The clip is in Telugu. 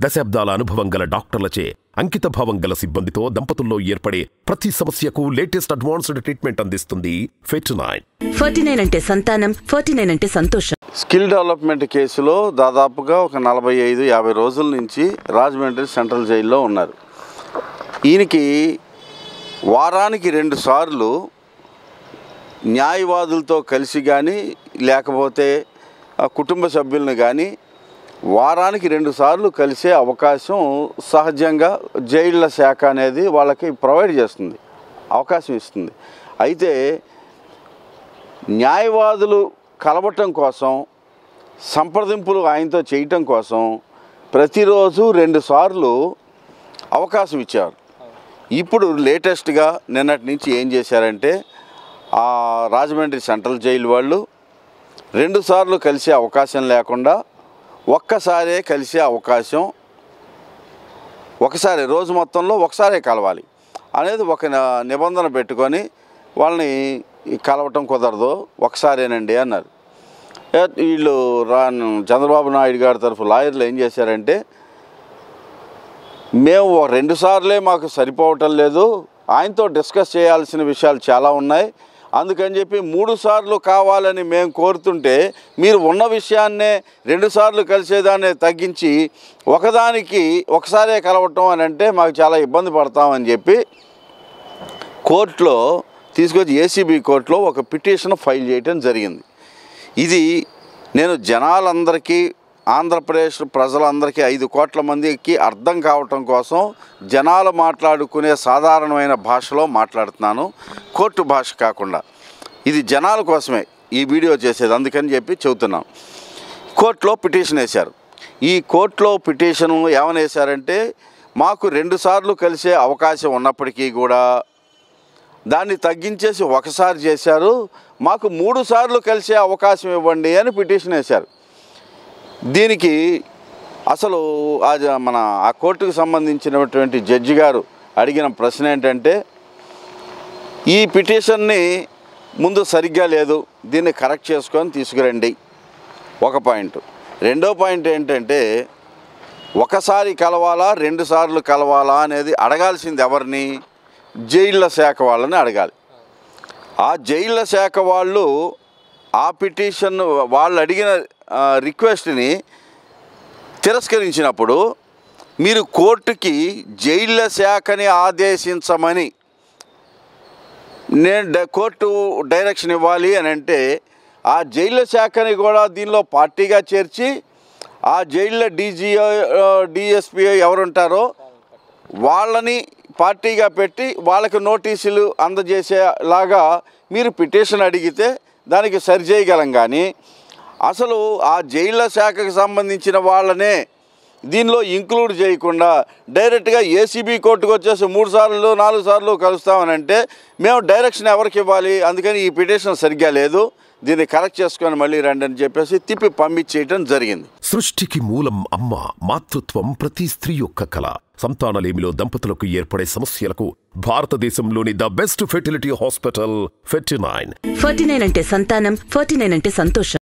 దశాబ్దాల అనుభవం గల డాక్టర్లచే అంకిత భావం గల సిబ్బందితో దంపతుల్లో ఏర్పడే ప్రతి సమస్యకు లేటెస్ట్ అడ్వాన్స్డ్ ట్రీట్మెంట్ అందిస్తుంది ఫెట్ నైన్ ఫార్టీ నైన్ అంటే సంతానం ఫార్టీ నైన్ అంటే సంతోషం స్కిల్ డెవలప్మెంట్ కేసులో దాదాపుగా ఒక నలభై ఐదు యాభై రోజుల నుంచి రాజమండ్రి సెంట్రల్ జైల్లో ఉన్నారు ఈయనకి వారానికి రెండు సార్లు న్యాయవాదులతో కలిసి కానీ లేకపోతే ఆ కుటుంబ సభ్యులను కానీ వారానికి రెండు సార్లు కలిసే అవకాశం సహజంగా జైళ్ళ శాఖ అనేది వాళ్ళకి ప్రొవైడ్ చేస్తుంది అవకాశం ఇస్తుంది అయితే న్యాయవాదులు కలవటం కోసం సంప్రదింపులు ఆయనతో చేయటం కోసం ప్రతిరోజు రెండు సార్లు అవకాశం ఇచ్చారు ఇప్పుడు లేటెస్ట్గా నిన్నటి నుంచి ఏం చేశారంటే ఆ రాజమండ్రి సెంట్రల్ జైలు వాళ్ళు రెండు సార్లు కలిసే అవకాశం లేకుండా ఒక్కసారే కలిసే అవకాశం ఒకసారి రోజు మొత్తంలో ఒకసారే కలవాలి అనేది ఒక న- నిబంధన పెట్టుకొని వాళ్ళని కలవటం కుదరదు ఒకసారేనండి అన్నారు ఏ, వీళ్ళు రా చంద్రబాబు నాయుడు గారి తరఫు లాయర్లు ఏం చేశారంటే మేము ఓ రెండు సార్లే మాకు సరిపోవటం లేదు ఆయనతో డిస్కస్ చేయాల్సిన విషయాలు చాలా ఉన్నాయి అందుకని చెప్పి మూడు సార్లు కావాలని మేము కోరుతుంటే మీరు ఉన్న విషయాన్నే రెండు సార్లు కలిసేదాన్ని తగ్గించి ఒకదానికి ఒకసారే కలవటం అని అంటే మాకు చాలా ఇబ్బంది పడతామని చెప్పి కోర్టులో తీసుకొచ్చి ఏసీబీ కోర్టులో ఒక పిటిషన్ ఫైల్ చేయటం జరిగింది ఇది నేను జనాలందరికీ ఆంధ్రప్రదేశ్ ప్రజలందరికీ ఐదు కోట్ల మందికి అర్థం కావటం కోసం జనాలు మాట్లాడుకునే సాధారణమైన భాషలో మాట్లాడుతున్నాను కోర్టు భాష కాకుండా ఇది జనాల కోసమే ఈ వీడియో చేసేది అందుకని చెప్పి చెబుతున్నాను కోర్టులో పిటిషన్ వేశారు ఈ కోర్టులో పిటిషన్ ఏమని వేశారంటే మాకు రెండుసార్లు కలిసే అవకాశం ఉన్నప్పటికీ కూడా దాన్ని తగ్గించేసి ఒకసారి చేశారు మాకు మూడు సార్లు కలిసే అవకాశం ఇవ్వండి అని పిటిషన్ వేశారు దీనికి అసలు ఆ జ- మన ఆ కోర్టుకు సంబంధించినటువంటి జడ్జి గారు అడిగిన ప్రశ్న ఏంటంటే ఈ పిటిషన్ని ముందు సరిగ్గా లేదు దీన్ని కరెక్ట్ చేసుకొని తీసుకురండి ఒక పాయింట్ రెండో పాయింట్ ఏంటంటే ఒకసారి కలవాలా రెండు సార్లు కలవాలా అనేది అడగాల్సింది ఎవరిని జైళ్ళ శాఖ వాళ్ళని అడగాలి ఆ జైళ్ళ శాఖ వాళ్ళు ఆ పిటిషన్ వాళ్ళు అడిగిన ఆ, రిక్వెస్ట్ని తిరస్కరించినప్పుడు మీరు కోర్టుకి జైళ్ళ శాఖని ఆదేశించమని నేను డ- కోర్టు డైరెక్షన్ ఇవ్వాలి అని అంటే ఆ జైళ్ళ శాఖని కూడా దీనిలో పార్టీగా చేర్చి ఆ జైళ్ళ డీజీఓ డిఎస్పీ ఎవరుంటారో వాళ్ళని పార్టీగా పెట్టి వాళ్ళకి నోటీసులు అందజేసేలాగా మీరు పిటిషన్ అడిగితే దానికి సరి చేయగలం కానీ అసలు ఆ జైళ్ళ శాఖకు సంబంధించిన వాళ్ళనే దీనిలో ఇంక్లూడ్ చేయకుండా డైరెక్ట్గా ఏసీబీ కోర్టుకు వచ్చేసి మూడు సార్లు నాలుగు సార్లు కలుస్తామని అంటే మేము డైరెక్షన్ ఎవరికి ఇవ్వాలి అందుకని ఈ పిటిషన్ సరిగ్గా లేదు దీన్ని కరెక్ట్ చేసుకొని మళ్ళీ రండి అని చెప్పేసి తిప్పి పంపించేయటం జరిగింది సృష్టికి మూలం అమ్మ మాతృత్వం ప్రతి స్త్రీ యొక్క కళ సంతానలేమిలో దంపతులకు ఏర్పడే సమస్యలకు భారతదేశంలోని the best fertility hospital Fertinine forty nine అంటే సంతానం ఫార్టీ నైన్ అంటే సంతోషం